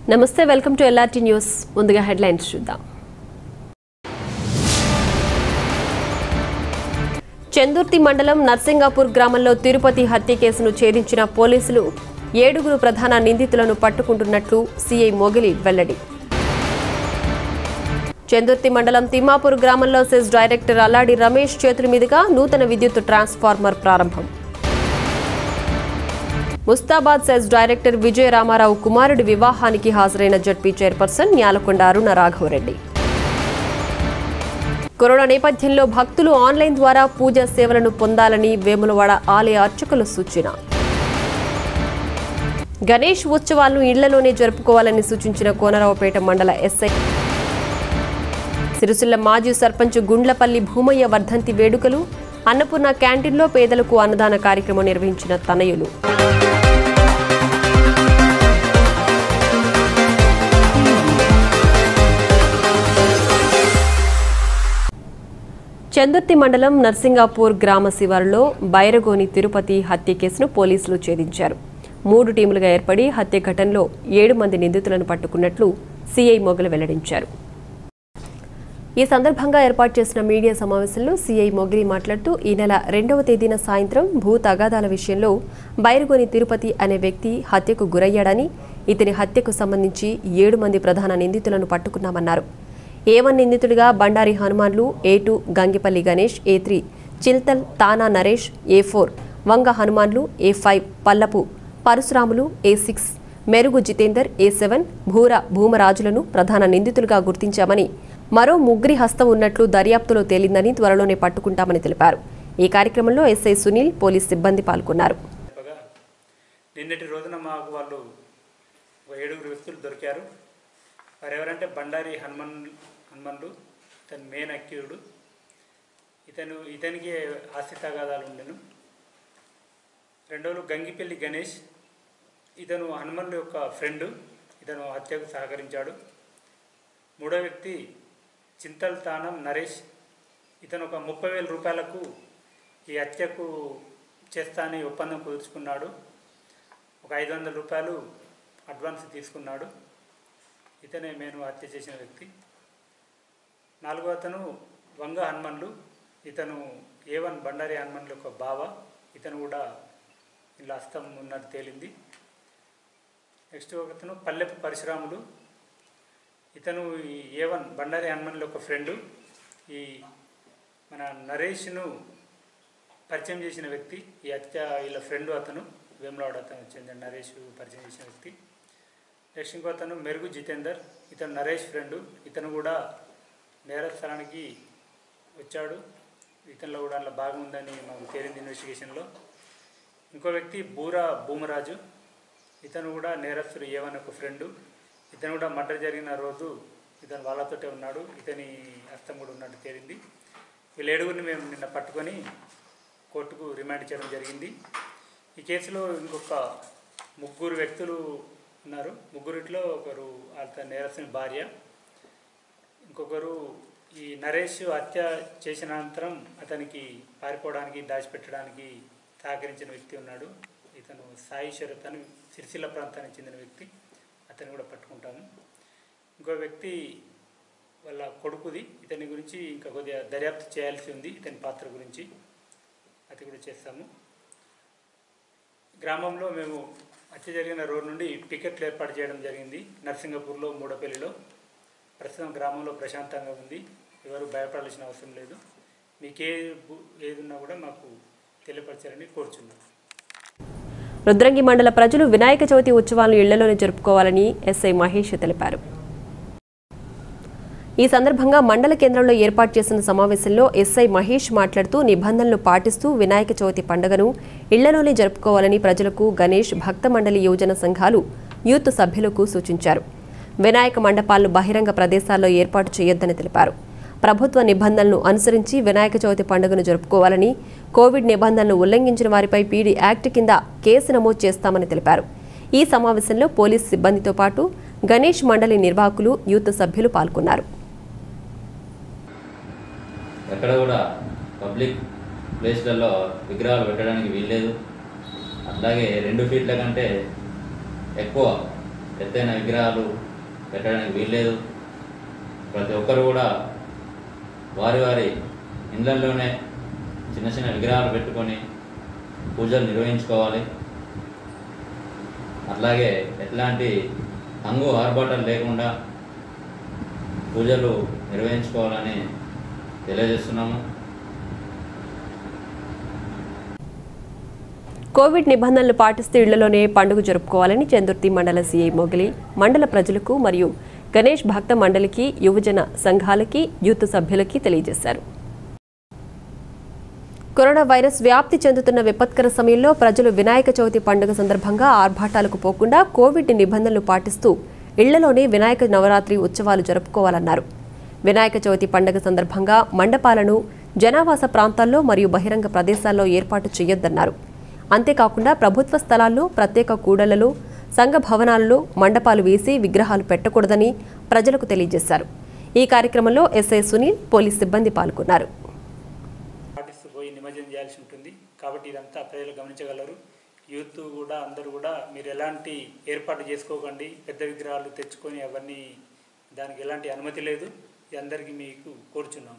నమస్తే welcome to LRT news ముందుగా headlines చూద్దాం చందుర్తి మండలం నర్సింగాపూర్ గ్రామంలో తిరుపతి హత్య కేసును ఛేదించిన పోలీసులు ఏడుగురు ప్రధాన నిందితులను పట్టుకుంటున్నట్లు సీఐ మొగిలి వెల్లడి చందుర్తి మండలం తిమ్మాపూర్ గ్రామంలో సెస్ డైరెక్టర్ అల్లాడి రమేష్ చేతుల మీదుగా నూతన విద్యుత్ ట్రాన్స్ఫార్మర్ ప్రారంభం ముస్తాబాద్ సెస్ డైరెక్టర్ విజయ రామారావు కుమారుడి వివాహానికి హాజరైన ZP chairperson Nyalakonda Aruna Raghavareddy corona నేపథ్యంలో భక్తులు ఆన్లైన్ ద్వారా పూజా సేవలను పొందాలని వేములవాడ ఆలయ అర్చకుల సూచన గణేష్ ఉత్సవాలను ఇళ్లలోనే జరుపుకోవాలని సూచించిన కోనరావుపేట మండల ఎస్ఐ సిరిసిల్ల మాజీ సర్పంచ్ గుండ్లపల్లి భూమయ్య వర్ధంతి వేడుకలు అన్నపూర్ణ క్యాంటీన్లో పేదలకు అన్నదాన కార్యక్రమం నిర్వహించిన తనయులు చందుర్తి మండలం నర్సింగాపూర్ గ్రామ శివారులో బైరగోని తిరుపతి హత్య కేసును పోలీసులు ఛేదించారు మూడు టీములుగా ఏర్పడి హత్య ఘటనలో ఏడు మంది నిందితులను పట్టుకున్నట్లు సీఐ మొగలు వెల్లడించారు ఈ సందర్భంగా ఏర్పాటు చేసిన మీడియా సమావేశంలో సీఐ మొగిలి మాట్లాడుతూ ఈ నెల రెండవ తేదీన సాయంత్రం భూ తగాదాల విషయంలో బైరుగోని తిరుపతి అనే వ్యక్తి హత్యకు గురయ్యాడని ఇతని హత్యకు సంబంధించి ఏడు మంది ప్రధాన నిందితులను పట్టుకున్నామన్నారు ఏ వన్ నిందితుడిగా Bandari Hanumanlu A two Gangipalli Ganesh A three Chiltal తానా Naresh A four Vanga Hanumanlu A five Pallapu Parashuramulu A six Merugu Jitender A seven భూర భూమరాజులను ప్రధాన నిందితులుగా గుర్తించామని మరో ముగ్గురి హస్తం ఉన్నట్లు దర్యాప్తులో తేలిందని త్వరలోనే పట్టుకుంటామని తెలిపారు ఈ కార్యక్రమంలో ఎస్ఐ సునీల్ పోలీస్ సిబ్బంది పాల్గొన్నారు చెప్పగా నిన్నటి రోజున మాకు వాళ్ళు ఒక ఏడుగురు వ్యక్తులు దొరికారు వారు ఎవరంటే బండారి హనుమన్ హనుమన్లు ఇతను మెయిన్ అక్యూరుడు ఇతను ఇతనికి ఆస్తి తగాదాలు ఉండెను రెండోలు గంగిపల్లి గణేష్ ఇతను హనుమన్ల యొక్క ఫ్రెండ్ ఇతను హత్యకు సహకరించాడు మూడో వ్యక్తి చింతల్ తానం నరేష్ ఇతను ఒక ముప్పై వేల రూపాయలకు ఈ హత్యకు చేస్తా అని ఒప్పందం కుదుర్చుకున్నాడు ఒక ఐదు వందల రూపాయలు అడ్వాన్స్ తీసుకున్నాడు ఇతనే మేము హత్య చేసిన వ్యక్తి నాలుగో అతను వంగ హనుమన్లు ఇతను ఏ వన్ బండారి హనుమన్ల యొక్క బావ ఇతను కూడా ఇలా హస్తం ఉన్నట్టు తేలింది నెక్స్ట్ ఒకతను పల్లెపు పరశురాములు ఇతను ఈ ఏ వన్ బండారి హనుమన్ల యొక్క ఫ్రెండు ఈ మన నరేష్ను పరిచయం చేసిన వ్యక్తి ఈ హత్య వీళ్ళ ఫ్రెండ్ అతను వేములవాడ అతను చెందిన నరేష్ పరిచయం చేసిన వ్యక్తి నెక్స్ట్ ఇంకో అతను మెరుగు జితేందర్ ఇతను నరేష్ ఫ్రెండ్ ఇతను కూడా నేర స్థలానికి వచ్చాడు ఇతనిలో కూడా అందులో భాగం ఉందని మాకు తేలింది ఇన్వెస్టిగేషన్లో ఇంకో వ్యక్తి బూరా భూమరాజు ఇతను కూడా నేరస్తుడు ఏవన్ ఒక ఫ్రెండు ఇతను కూడా మర్డర్ జరిగిన రోజు ఇతను వాళ్ళతోటే ఉన్నాడు ఇతని హస్తం కూడా ఉన్నట్టు తేలింది వీళ్ళ ఏడుగురిని మేము నిన్న పట్టుకొని కోర్టుకు రిమాండ్ చేయడం జరిగింది ఈ కేసులో ఇంకొక ముగ్గురు వ్యక్తులు ఉన్నారు ముగ్గురిట్లో ఒకరు అతని నేరస్తుని భార్య ఇంకొకరు ఈ నరేష్ హత్య చేసిన అనంతరం అతనికి పారిపోవడానికి దాచిపెట్టడానికి సహకరించిన వ్యక్తి ఉన్నాడు ఇతను సాయి శరత్ అని సిరిసిల్ల ప్రాంతానికి చెందిన వ్యక్తి అతన్ని కూడా పట్టుకుంటాము ఇంకో వ్యక్తి వాళ్ళ కొడుకుది ఇతని గురించి ఇంకా కొద్దిగా దర్యాప్తు చేయాల్సి ఉంది ఇతని పాత్ర గురించి అది కూడా చేస్తాము గ్రామంలో మేము హత్య జరిగిన రోజు నుండి టికెట్లు ఏర్పాటు చేయడం జరిగింది నర్సింగపూర్లో మూడపల్లిలో ప్రస్తుతం గ్రామంలో ప్రశాంతంగా ఉంది ఎవరు భయపడాల్సిన అవసరం లేదు మీకు ఏ ఏది ఉన్నా కూడా మాకు తెలియపరచాలని కోరుచున్నాం రుద్రంగి మండల ప్రజలు వినాయక చవితి ఉత్సవాలను ఇళ్లలోనే జరుపుకోవాలని ఎస్ఐ మహేష్ తెలిపారు ఈ సందర్భంగా మండల కేంద్రంలో ఏర్పాటు చేసిన సమావేశంలో ఎస్ఐ మహేష్ మాట్లాడుతూ నిబంధనలు పాటిస్తూ వినాయక చవితి పండుగను ఇళ్లలోనే జరుపుకోవాలని ప్రజలకు గణేష్ భక్త మండలి యువజన సంఘాలు యూత్ సభ్యులకు సూచించారు వినాయక మండపాలను బహిరంగ ప్రదేశాల్లో ఏర్పాటు చేయొద్దని తెలిపారు ప్రభుత్వ నిబంధనలను అనుసరించి వినాయక చవితి పండుగను జరుపుకోవాలని కోవిడ్ నిబంధనలు ఉల్లంఘించిన వారిపై పీడీ యాక్ట్ కింద కేసు నమోదు చేస్తామని తెలిపారు ఈ సమావేశంలో పోలీసు సిబ్బందితో పాటు గణేష్ మండలి నిర్వాహకులు యూత్ సభ్యులు పాల్గొన్నారు ఎక్కడ కూడా పబ్లిక్ ప్లేస్లలో విగ్రహాలు పెట్టడానికి వీల్లేదు అట్లాగే రెండు ఫీట్ల కంటే ఎక్కువ ఎత్తైన విగ్రహాలు పెట్టడానికి వీల్లేదు ప్రతి ఒక్కరు కూడా వారి వారి ఇళ్ళల్లోనే చిన్న చిన్న విగ్రహాలు పెట్టుకొని పూజలు నిర్వహించుకోవాలి అట్లాగే ఎట్లాంటి హంగు ఆర్భాటాలు లేకుండా పూజలు నిర్వహించుకోవాలని తెలియజేస్తున్నాము కోవిడ్ నిబంధనలు పాటిస్తూ ఇళ్లలోనే పండుగ జరుపుకోవాలని చందుర్తి మండల సీఐ మొగలి మండల ప్రజలకు మరియు గణేష్ భక్త మండలికి యువజన సంఘాలకి యూత్ సభ్యులకి తెలియజేశారు కరోనా వైరస్ వ్యాప్తి చెందుతున్న విపత్కర సమయంలో ప్రజలు వినాయక చవితి పండుగ సందర్భంగా ఆర్భాటాలకు పోకుండా కోవిడ్ నిబంధనలు పాటిస్తూ ఇళ్లలోనే వినాయక నవరాత్రి ఉత్సవాలు జరుపుకోవాలన్నారు వినాయక చవితి పండుగ సందర్భంగా మండపాలను జనావాస ప్రాంతాల్లో మరియు బహిరంగ ప్రదేశాల్లో ఏర్పాటు చేయొద్దన్నారు అంతేకాకుండా ప్రభుత్వ స్థలాల్లో ప్రత్యేక కూడళ్లలో సంఘ భవనాలలో మండపాలు వేసి విగ్రహాలు పెట్టకూడదని ప్రజలకు తెలియజేశారు ఈ కార్యక్రమంలో ఎస్ఐ సునీల్ పోలీస్ సిబ్బంది పాల్గొన్నారు ఆర్టిస్ట్ పోయి నిమజ్జనం చేయాల్సి ఉంటుంది కాబట్టి ఇదంతా ప్రజలు గమనించగలరు యూత్ కూడా అందరూ కూడా మీరు ఎలాంటి ఏర్పాటు చేసుకోకండి పెద్ద విగ్రహాలు తెచ్చుకొని అవన్నీ దానికి ఎలాంటి అనుమతి లేదు ఇది అందరికీ మీకు కోరుచున్నాం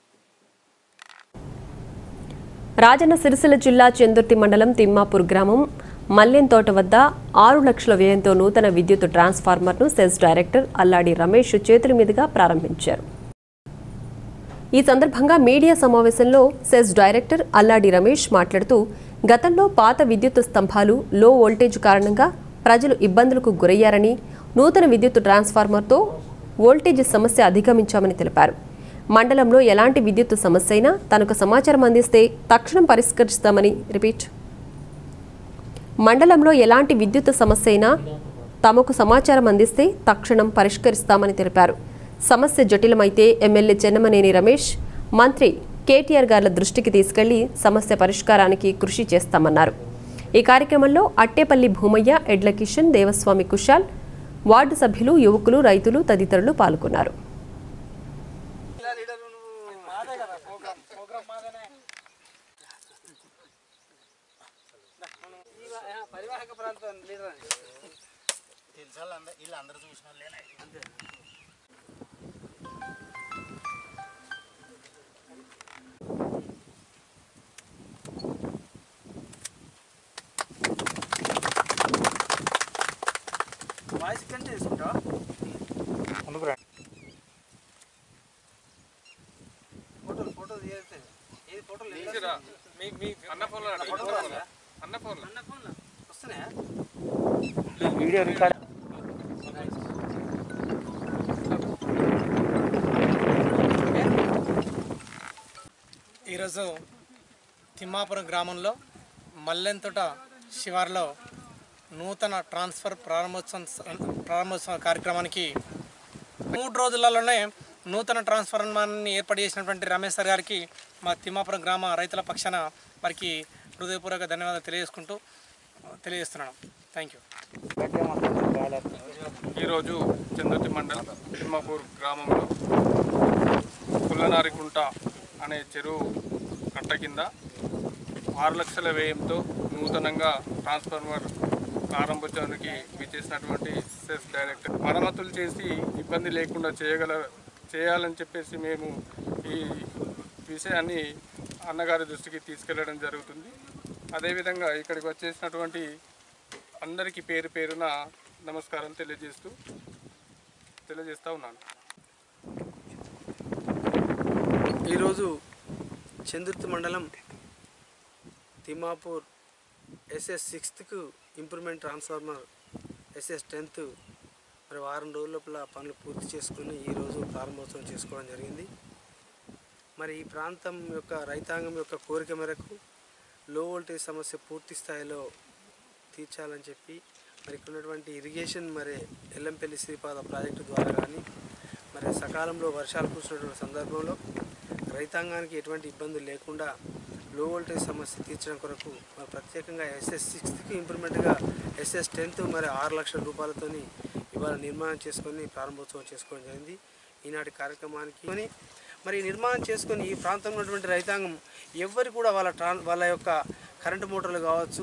రాజన్న సిరిసిల్ల జిల్లా చెందుర్తి మండలం తిమ్మాపూర్ గ్రామం మల్లెంతోట వద్ద ఆరు లక్షల వ్యయంతో నూతన విద్యుత్ ట్రాన్స్ఫార్మర్ను సెస్ డైరెక్టర్ అల్లాడి రమేష్ చేతుల మీదుగా ప్రారంభించారు ఈ సందర్భంగా మీడియా సమావేశంలో సెస్ డైరెక్టర్ అల్లాడి రమేష్ మాట్లాడుతూ గతంలో పాత విద్యుత్ స్తంభాలు లో వోల్టేజ్ కారణంగా ప్రజలు ఇబ్బందులకు గురయ్యారని నూతన విద్యుత్ ట్రాన్స్ఫార్మర్తో వోల్టేజ్ సమస్య అధిగమించామని తెలిపారు మండలంలో ఎలాంటి విద్యుత్ సమస్య అయినా తనకు సమాచారం అందిస్తే తక్షణం పరిష్కరిస్తామని రిపీట్ మండలంలో ఎలాంటి విద్యుత్ సమస్య అయినా తమకు సమాచారం అందిస్తే తక్షణం పరిష్కరిస్తామని తెలిపారు సమస్య జటిలమైతే ఎమ్మెల్యే చెన్నమనేని రమేష్ మంత్రి కేటీఆర్ గార్ల దృష్టికి తీసుకెళ్లి సమస్య పరిష్కారానికి కృషి చేస్తామన్నారు ఈ కార్యక్రమంలో అట్టేపల్లి భూమయ్య ఎడ్ల కిషన్ దేవస్వామి కుషాల్ వార్డు సభ్యులు యువకులు రైతులు తదితరులు పాల్గొన్నారు పరివాహక ప్రాంతం లీడర్ వాయిస్ కంటే తీసుకుంటావా ఫోటోలు ఫోటోలు తీయతే ఏది ఫోటోలు మీ మీ అన్న ఫోన్లో రండి. అన్న ఫోన్లో అన్న ఫోన్లో వస్తున్నాయా వీడియో రికార్డ్ ఈరోజు తిమ్మాపురం గ్రామంలో మల్లెంతోట శివార్లో నూతన ట్రాన్స్ఫర్ ప్రారంభోత్సవం ప్రారంభోత్సవ కార్యక్రమానికి మూడు రోజులలోనే నూతన ట్రాన్స్ఫార్మర్ని ఏర్పాటు చేసినటువంటి రమేష్ సార్ గారికి మా తిమ్మాపురం గ్రామ రైతుల పక్షాన వారికి హృదయపూర్వక ధన్యవాదాలు తెలియజేసుకుంటూ తెలియజేస్తున్నాను థ్యాంక్ యూ ఈరోజు చంద్రతి మండలం తిమ్మాపూర్ గ్రామంలో పుల్లనారికుంట అనే చెరువు కట్ట కింద ఆరు లక్షల వ్యయంతో నూతనంగా ట్రాన్స్ఫార్మర్ ప్రారంభోత్సవానికి విచ్చేసినటువంటి సెస్ డైరెక్టర్ మరమ్మతులు చేసి ఇబ్బంది లేకుండా చేయగల చేయాలని చెప్పేసి మేము ఈ విషయాన్ని అన్నగారి దృష్టికి తీసుకెళ్లడం జరుగుతుంది అదేవిధంగా ఇక్కడికి వచ్చేసినటువంటి అందరికీ పేరు పేరున నమస్కారం తెలియజేస్తూ తెలియజేస్తూ ఉన్నాను ఈరోజు చందుర్తి మండలం తిమ్మాపూర్ ఎస్ఎస్ సిక్స్త్కు ఇంప్రూవ్మెంట్ ట్రాన్స్ఫార్మర్ ఎస్ఎస్ టెన్త్ మరి వారం రోజుల లోపల పనులు పూర్తి చేసుకుని ఈరోజు ప్రారంభోత్సవం చేసుకోవడం జరిగింది మరి ఈ ప్రాంతం యొక్క రైతాంగం యొక్క కోరిక మేరకు లో వోల్టేజ్ సమస్య పూర్తి స్థాయిలో తీర్చాలని చెప్పి మరి ఇక్కడ ఉన్నటువంటి ఇరిగేషన్ మరి ఎల్లంపల్లి శ్రీపాద ప్రాజెక్టు ద్వారా కానీ మరి సకాలంలో వర్షాలు కురిసినటువంటి సందర్భంలో రైతాంగానికి ఎటువంటి ఇబ్బందులు లేకుండా లో వోల్టేజ్ సమస్య తీర్చడం కొరకు మరి ప్రత్యేకంగా ఎస్ఎస్ సిక్స్త్కి ఇంప్రూవ్మెంట్గా ఎస్ఎస్ టెన్త్ మరి ఆరు లక్షల రూపాయలతోని ఇవాళ నిర్మాణం చేసుకొని ప్రారంభోత్సవం చేసుకోవడం జరిగింది ఈనాటి కార్యక్రమానికి కొని మరి ఈ నిర్మాణం చేసుకొని ఈ ప్రాంతంలో ఉన్నటువంటి రైతాంగం ఎవ్వరు కూడా వాళ్ళ ట్రాన్ వాళ్ళ యొక్క కరెంటు మోటార్లు కావచ్చు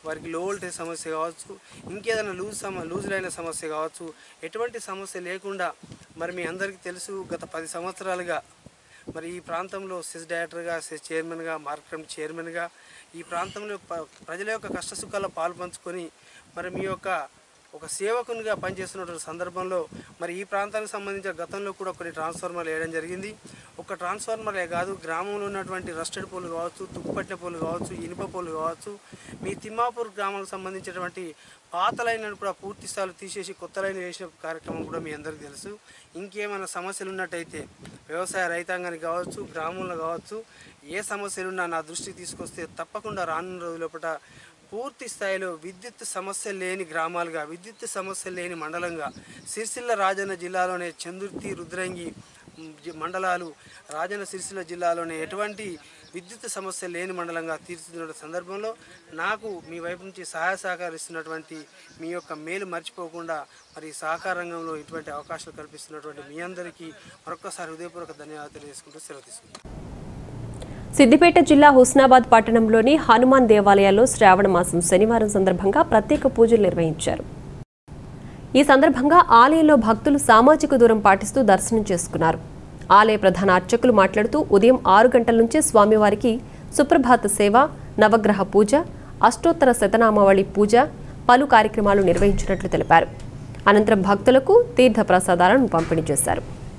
వారికి లో వోల్టేజ్ సమస్య కావచ్చు ఇంకేదైనా లూజ్ సమ లూజ్ అయిన సమస్య కావచ్చు ఎటువంటి సమస్య లేకుండా మరి మీ అందరికీ తెలుసు గత పది సంవత్సరాలుగా మరి ఈ ప్రాంతంలో సెస్ డైరెక్టర్గా సెస్ చైర్మన్గా మార్కెట్ చైర్మన్గా ఈ ప్రాంతంలో ప- ప్రజల యొక్క కష్టసుఖాల్లో పాలు పంచుకొని మరి మీ యొక్క ఒక సేవకునిగా పనిచేస్తున్నటువంటి సందర్భంలో మరి ఈ ప్రాంతానికి సంబంధించిన గతంలో కూడా కొన్ని ట్రాన్స్ఫార్మర్లు వేయడం జరిగింది ఒక ట్రాన్స్ఫార్మర్లే కాదు గ్రామంలో ఉన్నటువంటి రస్టెడ్ పోలు కావచ్చు తుక్కుపట్టిన పోలు కావచ్చు ఇనుప పోలు కావచ్చు మీ తిమ్మాపూర్ గ్రామానికి సంబంధించినటువంటి పాత లైన్లను కూడా పూర్తి స్థాయిలో తీసేసి కొత్త లైన్ వేసిన కార్యక్రమం కూడా మీ అందరికీ తెలుసు ఇంకేమైనా సమస్యలు ఉన్నట్టయితే వ్యవసాయ రైతాంగానికి కావచ్చు గ్రామంలో కావచ్చు ఏ సమస్యలున్నా నా దృష్టికి తీసుకొస్తే తప్పకుండా రానున్న రోజులపట పూర్తి స్థాయిలో విద్యుత్ సమస్య లేని గ్రామాలుగా విద్యుత్ సమస్య లేని మండలంగా సిరిసిల్ల రాజన్న జిల్లాలోనే చందుర్తి రుద్రంగి మ్, జి- మండలాలు రాజన్న సిరిసిల్ల జిల్లాలోనే ఎటువంటి విద్యుత్ సమస్య లేని మండలంగా తీర్చిదిద్దిన సందర్భంలో నాకు మీ వైపు నుంచి సహాయ సహకరిస్తున్నటువంటి మీ యొక్క మేలు మర్చిపోకుండా మరి ఈ సహకార రంగంలో ఇటువంటి అవకాశాలు కల్పిస్తున్నటువంటి మీ అందరికీ మరొకసారి హృదయపూర్వక ధన్యవాదాలు తెలియజేసుకుంటూ సెలవు తీసుకుంటాను సిద్దిపేట జిల్లా హుస్నాబాద్ పట్టణంలోని హనుమాన్ దేవాలయాల్లో శ్రావణ మాసం శనివారం సందర్భంగా ప్రత్యేక పూజలు నిర్వహించారు ఈ సందర్భంగా ఆలయంలో భక్తులు సామాజిక దూరం పాటిస్తూ దర్శనం చేసుకున్నారు ఆలయ ప్రధాన అర్చకులు మాట్లాడుతూ ఉదయం ఆరు గంటల నుంచే స్వామివారికి సుప్రభాత సేవ నవగ్రహ పూజ అష్టోత్తర శతనామావళి పూజ పలు కార్యక్రమాలు నిర్వహించినట్లు తెలిపారు అనంతరం భక్తులకు తీర్థ ప్రసాదాలను పంపిణీ చేశారు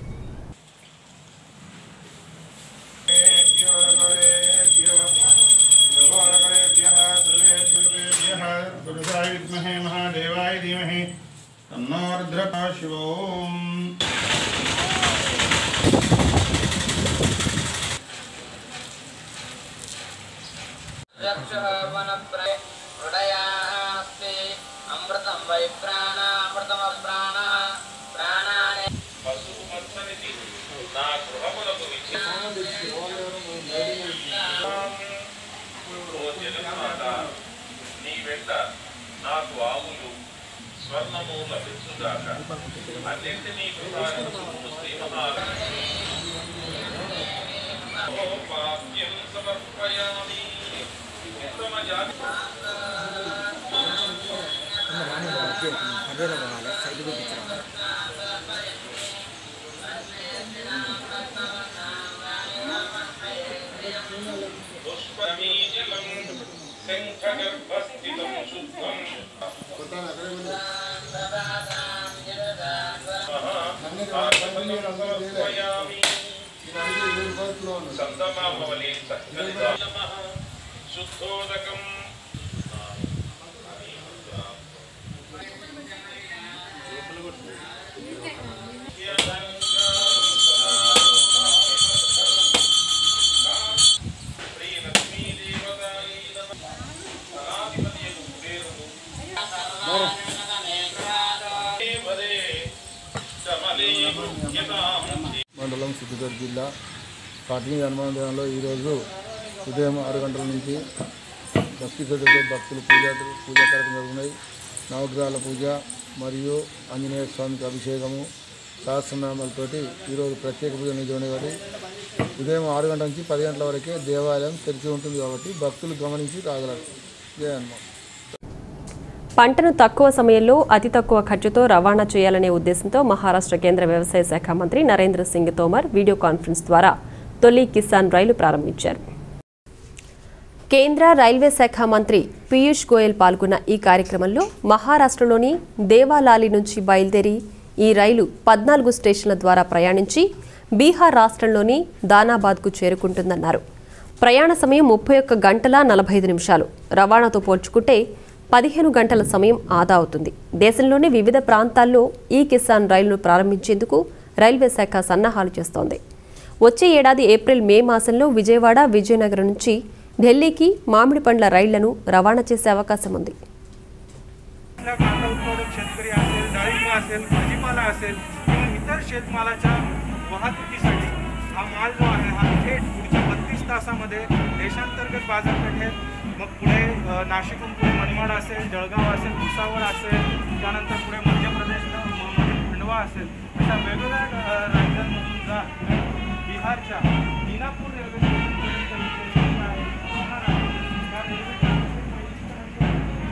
पुरुषाय विद्महे महादेवाय धीमहि तन्नो रुद्रः शिवोम् హృదయాస్తే అమృతం వై ప్రాణ అమృతమ ప్రాణ ప్రాణానే నీ వెంట నాకు ఆవులు స్వర్ణము లభించుగాక అన్నింటినీ కృతార్థము శ్రీ మహాపాప్యం సమర్పయామి ఉత్తమ జాతి పుష్పమీజలం శంఖగర్భస్థితం శుద్ధం సమర్పయామి సంతమామవలి సత్యనిదానమః శుద్ధోదకం మండలం సిద్దిపేట జిల్లా కాటిని హనుమాన్ దేవంలో ఈరోజు ఉదయం ఆరు గంటల నుంచి భక్తి శ్రద్ధతో భక్తులు పూజ పూజా కార్యక్రమం జరుగుతున్నాయి నవగ్రహాల పూజ మరియు ఆంజనేయ స్వామికి అభిషేకము సహస్రనామాలతోటి ఈరోజు ప్రత్యేక పూజ నిర్వహించబడి కాబట్టి ఉదయం ఆరు గంటల నుంచి పది గంటల వరకే దేవాలయం తెరిచి ఉంటుంది కాబట్టి భక్తులు గమనించి రాగలరు జయ హనుమాన్ పంటను తక్కువ సమయంలో అతి తక్కువ ఖర్చుతో రవాణా చేయాలనే ఉద్దేశంతో మహారాష్ట్ర కేంద్ర వ్యవసాయ శాఖ మంత్రి నరేంద్ర సింగ్ తోమర్ వీడియో కాన్ఫరెన్స్ ద్వారా తొలి కిసాన్ రైలు ప్రారంభించారు కేంద్ర రైల్వే శాఖ మంత్రి పీయూష్ గోయల్ పాల్గొన్న ఈ కార్యక్రమంలో మహారాష్ట్రలోని దేవాలాలి నుంచి బయలుదేరి ఈ రైలు పద్నాలుగు స్టేషన్ల ద్వారా ప్రయాణించి బీహార్ రాష్ట్రంలోని దానాబాద్కు చేరుకుంటుందన్నారు ప్రయాణ సమయం ముప్పై ఒక్క గంటల నలభై ఐదు నిమిషాలు రవాణాతో పోల్చుకుంటే పదిహేను గంటల సమయం ఆదా అవుతుంది దేశంలోని వివిధ ప్రాంతాల్లో ఈ కిసాన్ రైలును ప్రారంభించేందుకు రైల్వే శాఖ సన్నాహాలు చేస్తోంది వచ్చే ఏడాది ఏప్రిల్ మే మాసంలో విజయవాడ విజయనగరం నుంచి ఢిల్లీకి మామిడి పండ్ల రైళ్లను రవాణా చేసే అవకాశం ఉంది कांदा उत्पादक शेतकरी असेल डाळिंब असेल भाजीपाला असेल किंवा इतर शेतमालाच्या वाहतुकीसाठी हा माल जो आहे हा थेट पुढच्या बत्तीस तासामध्ये देशांतर्गत बाजारपेठेत मग पुढे अ, नाशिकहून पुढे मनमाड असेल जळगाव असेल भुसावळ असेल त्यानंतर पुढे मध्य प्रदेशला म- मध्ये खंडवा असेल अशा वेगवेगळ्या अ, राज्यांमधून जात बिहारच्या दिनापूर रेल्वे स्टेशनपर्यंत ही ट्रेन आहे, होणार आहे. त्या रेल्वे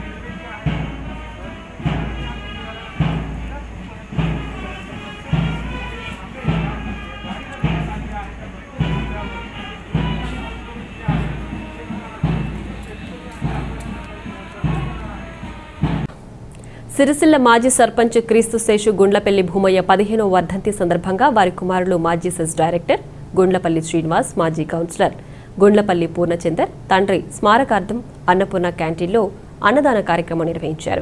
సిరిసిల్ల మాజీ సర్పంచ్ క్రీస్తు శేషు గుండ్లపల్లి భూమయ్య పదిహేనో వర్ధంతి సందర్భంగా వారి కుమారులు మాజీ సెస్ డైరెక్టర్ గుండ్లపల్లి శ్రీనివాస్ మాజీ కౌన్సిలర్ గుండ్లపల్లి పూర్ణచందర్ తండ్రి స్మారకార్థం అన్నపూర్ణ క్యాంటీన్లో అన్నదాన కార్యక్రమం నిర్వహించారు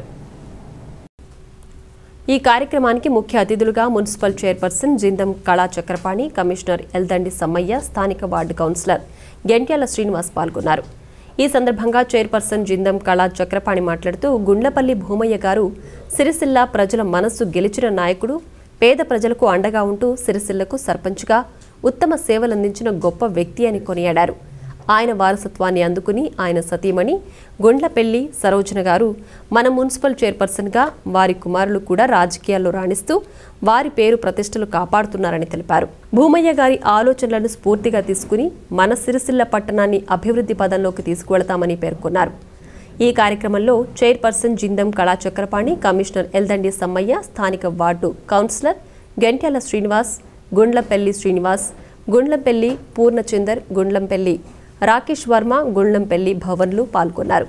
ఈ కార్యక్రమానికి ముఖ్య అతిథులుగా మున్సిపల్ చైర్పర్సన్ జిందం కళా చక్రపాణి కమిషనర్ ఎల్దండి సమ్మయ్య స్థానిక వార్డు కౌన్సిలర్ గెంట్యాల శ్రీనివాస్ పాల్గొన్నారు ఈ సందర్భంగా చైర్పర్సన్ జిందం కళా చక్రపాణి మాట్లాడుతూ గుండ్లపల్లి భూమయ్య గారు సిరిసిల్ల ప్రజల మనస్సు గెలిచిన నాయకుడు పేద ప్రజలకు అండగా ఉంటూ సిరిసిల్లకు సర్పంచ్గా ఉత్తమ సేవలందించిన గొప్ప వ్యక్తి అని కొనియాడారు ఆయన వారసత్వాన్ని అందుకుని ఆయన సతీమణి గుండ్లపెల్లి సరోజన గారు మన మున్సిపల్ చైర్పర్సన్గా వారి కుమారులు కూడా రాజకీయాల్లో రాణిస్తూ వారి పేరు ప్రతిష్టలు కాపాడుతున్నారని తెలిపారు భూమయ్య గారి ఆలోచనలను స్ఫూర్తిగా తీసుకుని మన సిరిసిల్ల పట్టణాన్ని అభివృద్ధి పదంలోకి తీసుకువెళతామని పేర్కొన్నారు ఈ కార్యక్రమంలో చైర్పర్సన్ జిందం కళా చక్రపాణి కమిషనర్ ఎల్దండి సమ్మయ్య స్థానిక వార్డు కౌన్సిలర్ గంట్యాల శ్రీనివాస్ గుండ్లపెల్లి శ్రీనివాస్ గుండ్లంపెల్లి పూర్ణచందర్ గుండ్లంపెల్లి రాకేష్ వర్మ గుండ్లంపెల్లి భవన్లు పాల్గొన్నారు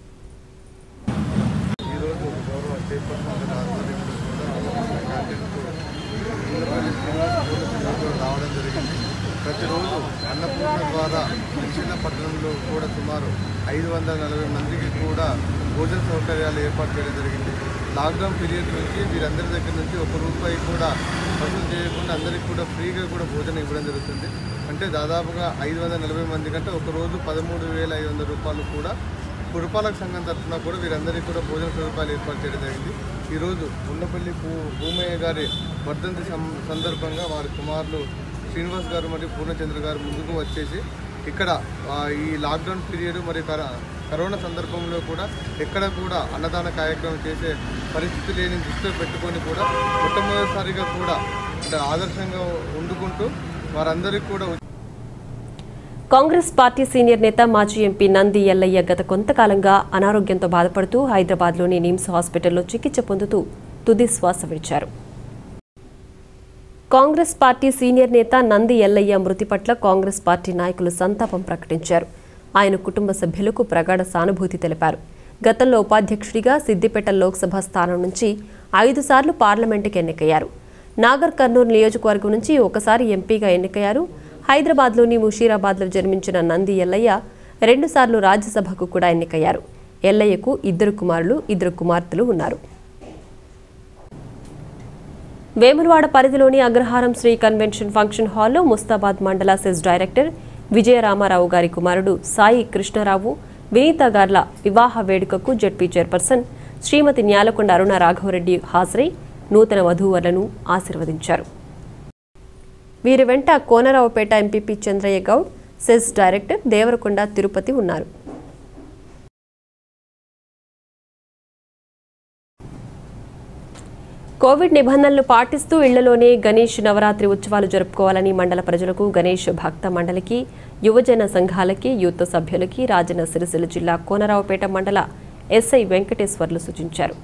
ఈరోజు గౌరవ చైర్పర్సన్ గారి ఆధ్వర్యంలో కూడా క్యాంటీన్కు ఇంద్రపల్లి శ్రీనివాస్ పూర్ణ శ్రీనివాస్ రావడం జరిగింది ప్రతిరోజు అన్నపూర్ణ ద్వారా దక్షిణ పట్టణంలో కూడా సుమారు ఐదు వందల నలభై మందికి కూడా భోజన సౌకర్యాలు ఏర్పాటు చేయడం జరిగింది లాక్డౌన్ పీరియడ్ నుంచి వీరందరి దగ్గర నుంచి ఒక రూపాయి కూడా వసూలు చేయకుండా అందరికీ కూడా ఫ్రీగా కూడా భోజనం ఇవ్వడం జరుగుతుంది అంటే దాదాపుగా ఐదు వందల నలభై మంది కంటే ఒక రోజు పదమూడు వేల ఐదు వందల రూపాయలు కూడా పురపాలక సంఘం తరఫున కూడా వీరందరికీ కూడా భోజన సదుపాయాలు ఏర్పాటు చేయడం జరిగింది ఈరోజు ఉండపల్లి భూ భూమయ్య గారి వర్ధంతి సం- సందర్భంగా వారి కుమారులు శ్రీనివాస్ గారు మరియు పూర్ణచంద్ర గారు ముందుకు వచ్చేసి ఇక్కడ ఆ, ఈ లాక్డౌన్ పీరియడ్ మరియు కర కరోనా సందర్భంలో కూడా ఎక్కడ కూడా అన్నదాన కార్యక్రమం చేసే పరిస్థితి లేని దృష్టిలో పెట్టుకొని కూడా మొట్టమొదటిసారిగా కూడా అంటే ఆదర్శంగా వండుకుంటూ వారందరికీ కూడా కాంగ్రెస్ పార్టీ సీనియర్ నేత మాజీ ఎంపీ నంది ఎల్లయ్య గత కొంతకాలంగా అనారోగ్యంతో బాధపడుతూ హైదరాబాద్లోని నిమ్స్ హాస్పిటల్లో చికిత్స పొందుతూ తుది శ్వాస విడిచారు కాంగ్రెస్ పార్టీ సీనియర్ నేత నంది ఎల్లయ్య మృతి పట్ల కాంగ్రెస్ పార్టీ నాయకులు సంతాపం ప్రకటించారు ఆయన కుటుంబ సభ్యులకు ప్రగాఢ సానుభూతి తెలిపారు గతంలో ఉపాధ్యక్షుడిగా సిద్దిపేట లోక్సభ స్థానం నుంచి ఐదు సార్లు పార్లమెంటుకు ఎన్నికయ్యారు నాగర్ కర్నూలు నియోజకవర్గం నుంచి ఒకసారి ఎంపీగా ఎన్నికయ్యారు హైదరాబాద్లోని ముషీరాబాద్లో జన్మించిన నంది ఎల్లయ్య రెండుసార్లు రాజ్యసభకు కూడా ఎన్నికయ్యారు ఎల్లయ్యకు ఇద్దరు కుమారులు ఇద్దరు కుమార్తెలు ఉన్నారు వేములవాడ పరిధిలోని అగ్రహారం శ్రీ కన్వెన్షన్ ఫంక్షన్ హాల్లో ముస్తాబాద్ మండల సెస్ డైరెక్టర్ విజయరామారావు గారి కుమారుడు సాయి కృష్ణారావు వినీత గార్ల వివాహ వేడుకకు జడ్పీ చైర్పర్సన్ శ్రీమతి న్యాలకొండ అరుణ రాఘవరెడ్డి హాజరై నూతన వధూవరులను ఆశీర్వదించారు వీరి వెంట Konaraopet MPP Chandraiah Goud cess director Devarakonda Tirupati ఉన్నారు కోవిడ్ నిబంధనలు పాటిస్తూ ఇళ్లలోనే గణేష్ నవరాత్రి ఉత్సవాలు జరుపుకోవాలని మండల ప్రజలకు గణేష్ భక్త మండలికి యువజన సంఘాలకి యూత్ సభ్యులకి రాజన్న సిరిసిల్ల జిల్లా కోనరావుపేట మండల ఎస్ఐ వెంకటేశ్వర్లు సూచించారు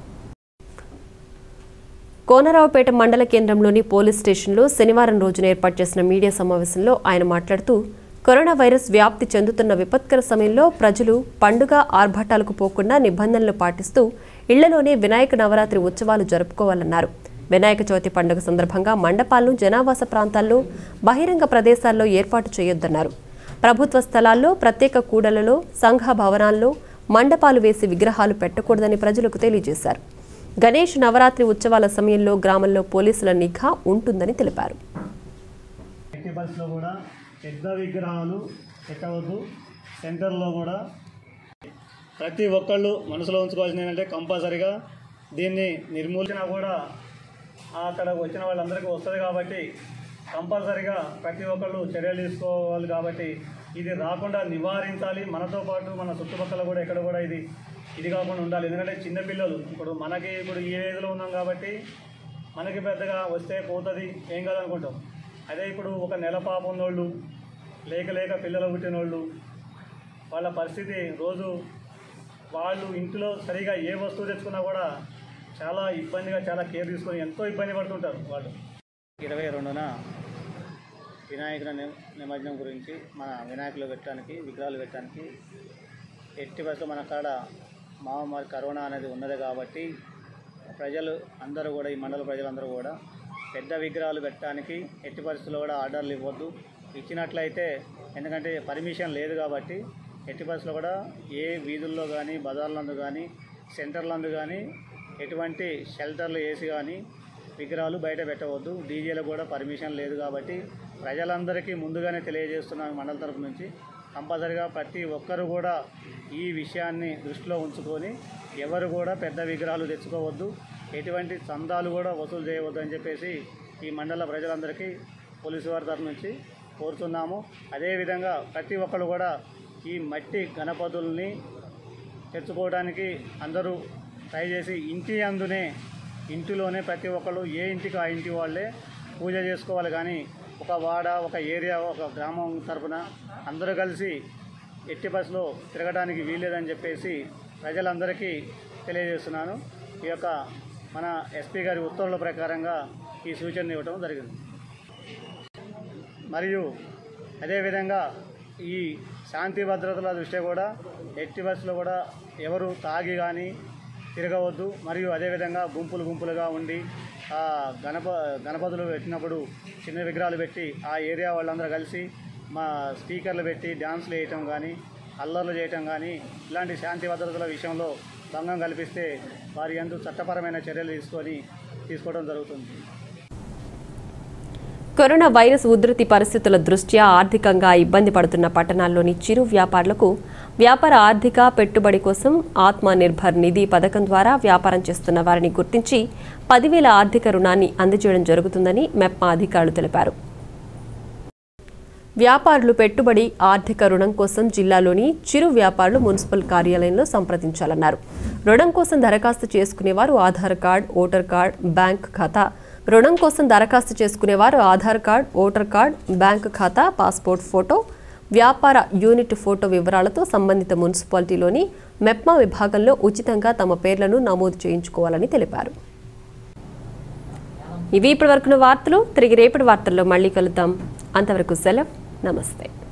కోనరావుపేట మండల కేంద్రంలోని పోలీస్ స్టేషన్లో శనివారం రోజున ఏర్పాటు చేసిన మీడియా సమావేశంలో ఆయన మాట్లాడుతూ కరోనా వైరస్ వ్యాప్తి చెందుతున్న విపత్కర సమయంలో ప్రజలు పండుగ ఆర్భాటాలకు పోకుండా నిబంధనలు పాటిస్తూ ఇళ్లలోనే వినాయక నవరాత్రి ఉత్సవాలు జరుపుకోవాలన్నారు వినాయక చవితి పండుగ సందర్భంగా మండపాలను జనావాస ప్రాంతాల్లో బహిరంగ ప్రదేశాల్లో ఏర్పాటు చేయొద్దన్నారు ప్రభుత్వ స్థలాల్లో ప్రత్యేక కూడలలో సంఘ భవనాల్లో మండపాలు వేసి విగ్రహాలు పెట్టకూడదని ప్రజలకు తెలియజేశారు గణేష్ నవరాత్రి ఉత్సవాల సమయంలో గ్రామంలో పోలీసుల నిఘా ఉంటుందని తెలిపారు ఫెస్టివల్స్లో కూడా పెద్ద విగ్రహాలు పెట్టవద్దు సెంటర్లో కూడా ప్రతి ఒక్కళ్ళు మనసులో ఉంచుకోవాల్సింది ఏంటంటే కంపల్సరిగా దీన్ని నిర్మూలన కూడా అక్కడ వచ్చిన వాళ్ళందరికీ వస్తుంది కాబట్టి కంపల్సరిగా ప్రతి ఒక్కళ్ళు చర్యలు తీసుకోవాలి కాబట్టి ఇది రాకుండా నివారించాలి మనతో పాటు మన చుట్టుపక్కల కూడా ఎక్కడ కూడా ఇది ఇది కాకుండా ఉండాలి ఎందుకంటే చిన్నపిల్లలు ఇప్పుడు మనకి ఇప్పుడు ఈ ఏజ్లో ఉన్నాం కాబట్టి మనకి పెద్దగా వస్తే పోతుంది ఏం కాదనుకుంటాం అదే ఇప్పుడు ఒక నెల పాప ఉన్నోళ్ళు లేక లేక పిల్లలు పుట్టినోళ్ళు వాళ్ళ పరిస్థితి రోజు వాళ్ళు ఇంట్లో సరిగా ఏ వస్తువు తెచ్చుకున్నా కూడా చాలా ఇబ్బందిగా చాలా కేర్ తీసుకొని ఎంతో ఇబ్బంది పడుతుంటారు వాళ్ళు ఇరవై రెండున వినాయకుల ని- నిమజ్జనం గురించి మన వినాయకులు పెట్టడానికి విగ్రహాలు పెట్టడానికి ఎట్టి బస్సులో మన కాడ మహమ్మారి కరోనా అనేది ఉన్నది కాబట్టి ప్రజలు అందరూ కూడా ఈ మండల ప్రజలందరూ కూడా పెద్ద విగ్రహాలు పెట్టడానికి ఎట్టి పరిస్థితుల్లో కూడా ఆర్డర్లు ఇవ్వద్దు ఇచ్చినట్లయితే ఎందుకంటే పర్మిషన్ లేదు కాబట్టి ఎట్టి పరిస్థితుల్లో కూడా ఏ వీధుల్లో కానీ బజార్లందు కానీ సెంటర్లందు కానీ ఎటువంటి షెల్టర్లు వేసి కానీ విగ్రహాలు బయట పెట్టవద్దు డీజేలకు కూడా పర్మిషన్ లేదు కాబట్టి ప్రజలందరికీ ముందుగానే తెలియజేస్తున్నాం మండల తరపు నుంచి కంపల్సరిగా ప్రతి ఒక్కరు కూడా ఈ విషయాన్ని దృష్టిలో ఉంచుకొని ఎవరు కూడా పెద్ద విగ్రహాలు తెచ్చుకోవద్దు ఎటువంటి చందాలు కూడా వసూలు చేయవద్దు అని చెప్పేసి ఈ మండల ప్రజలందరికీ పోలీసు వారి తరపు నుంచి కోరుతున్నాము అదేవిధంగా ప్రతి ఒక్కరు కూడా ఈ మట్టి గణపతుల్ని తెచ్చుకోవడానికి అందరూ ట్రై చేసి ఇంటి అందునే ఇంటిలోనే ప్రతి ఒక్కరు ఏ ఇంటికి ఆ ఇంటి వాళ్ళే పూజ చేసుకోవాలి కానీ ఒక వాడ ఒక ఏరియా ఒక గ్రామం తరపున అందరూ కలిసి ఎట్టి బస్సులో తిరగడానికి వీల్లేదని చెప్పేసి ప్రజలందరికీ తెలియజేస్తున్నాను ఈ యొక్క మన ఎస్పీ గారి ఉత్తర్వుల ప్రకారంగా ఈ సూచన ఇవ్వటం జరిగింది మరియు అదేవిధంగా ఈ శాంతి భద్రతల దృష్ట్యా కూడా ఎట్టి బస్సులో కూడా ఎవరు తాగి కానీ తిరగవద్దు మరియు అదేవిధంగా గుంపులు గుంపులుగా ఉండి ఆ గణప గణపతులు పెట్టినప్పుడు చిన్న విగ్రహాలు పెట్టి ఆ ఏరియా వాళ్ళందరూ కలిసి మా స్పీకర్లు పెట్టి డ్యాన్స్లు వేయటం కానీ అల్లర్లు చేయటం కానీ ఇలాంటి శాంతి భద్రతల విషయంలో భంగం కల్పిస్తే వారి అందు చట్టపరమైన చర్యలు తీసుకొని తీసుకోవడం జరుగుతుంది కరోనా వైరస్ ఉధృతి పరిస్థితుల దృష్ట్యా ఆర్థికంగా ఇబ్బంది పడుతున్న పట్టణాల్లోని చిరు వ్యాపారులకు వ్యాపార ఆర్థిక పెట్టుబడి కోసం ఆత్మ నిర్భర్ నిధి పథకం ద్వారా వ్యాపారం చేస్తున్న వారిని గుర్తించి పదివేల ఆర్థిక రుణాన్ని అందజేయడం జరుగుతుందని మెప్మా అధికారులు తెలిపారు వ్యాపారులు పెట్టుబడి ఆర్థిక రుణం కోసం జిల్లాలోని చిరు వ్యాపారులు మున్సిపల్ కార్యాలయంలో సంప్రదించాలన్నారు రుణం కోసం దరఖాస్తు చేసుకునేవారు Aadhaar card voter card bank ఖాతా రుణం కోసం దరఖాస్తు చేసుకునేవారు Aadhaar card voter card bank ఖాతా పాస్పోర్ట్ ఫోటో వ్యాపార యూనిట్ ఫోటో వివరాలతో సంబంధిత మున్సిపాలిటీలోని మెప్మా విభాగంలో ఉచితంగా తమ పేర్లను నమోదు చేయించుకోవాలని తెలిపారు ఇవి ఇప్పటివరకున్న వార్తలు తిరిగి రేపటి వార్తల్లో మళ్ళీ కలుద్దాం అంతవరకు సెలవు నమస్తే